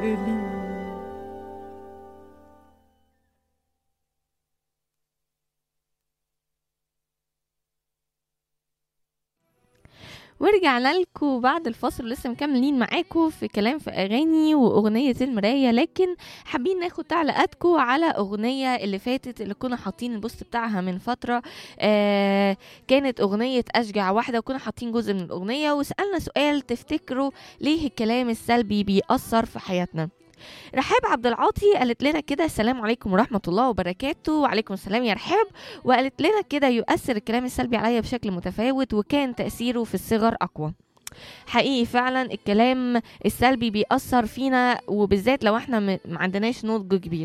لي ورجعنا لكم بعد الفاصل لسه مكملين معاكم في كلام في اغاني واغنيه المرايه لكن حابين ناخد تعليقاتكم على اغنيه اللي فاتت اللي كنا حاطين البوست بتاعها من فتره آه كانت اغنيه اشجع واحده وكنا حاطين جزء من الاغنيه وسالنا سؤال تفتكروا ليه الكلام السلبي بيأثر في حياتنا رحاب عبد العاطي قالت لنا كده السلام عليكم ورحمة الله وبركاته وعليكم السلام يا رحاب وقالت لنا كده يؤثر الكلام السلبي عليا بشكل متفاوت وكان تأثيره في الصغر أقوى حقيقي فعلا الكلام السلبي بيأثر فينا وبالذات لو احنا م- ما عندناش نضج كبير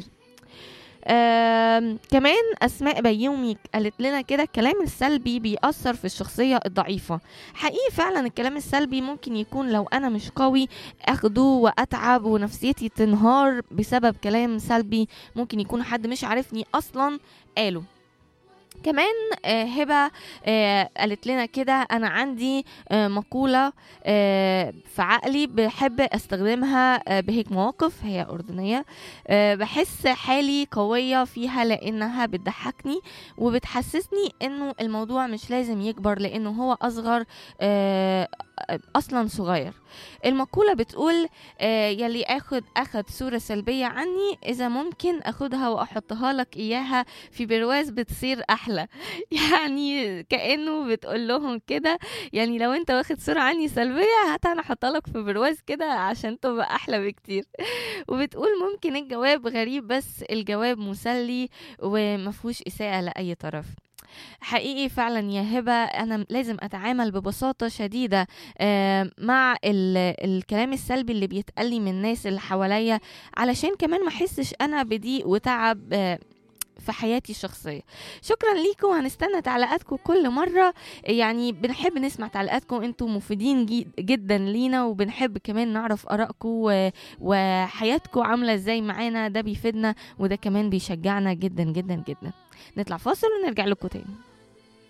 آم، كمان اسماء بيومي قالت لنا كده الكلام السلبي بيأثر في الشخصية الضعيفة حقيقي فعلا الكلام السلبي ممكن يكون لو انا مش قوي اخده واتعب ونفسيتي تنهار بسبب كلام سلبي ممكن يكون حد مش عارفني اصلا قاله كمان آه، هبه آه، قالت لنا كده انا عندي آه، مقوله آه، في عقلي بحب استخدمها آه، بهيك مواقف هي اردنيه آه، بحس حالي قويه فيها لانها بتضحكني وبتحسسني انه الموضوع مش لازم يكبر لانه هو اصغر آه، اصلا صغير المقوله بتقول آه، يلي اخد اخد صوره سلبيه عني اذا ممكن اخدها واحطها لك اياها في برواز بتصير احلى يعني كانه بتقول لهم كده يعني لو انت واخد صوره عني سلبيه هات انا احطها لك في برواز كده عشان تبقى احلى بكتير وبتقول ممكن الجواب غريب بس الجواب مسلي ومفهوش اساءه لاي طرف حقيقي فعلا يا هبه انا لازم اتعامل ببساطه شديده آه، مع ال- الكلام السلبي اللي بيتقال من الناس اللي حواليا علشان كمان ما احسش انا بضيق وتعب آه، في حياتي الشخصية شكرا ليكم هنستنى تعليقاتكم كل مرة يعني بنحب نسمع تعليقاتكم انتم مفيدين جي- جدا لينا وبنحب كمان نعرف آرائكم و- وحياتكم عاملة ازاي معانا ده بيفيدنا وده كمان بيشجعنا جدا جدا جدا نطلع فاصل ونرجع لكم تاني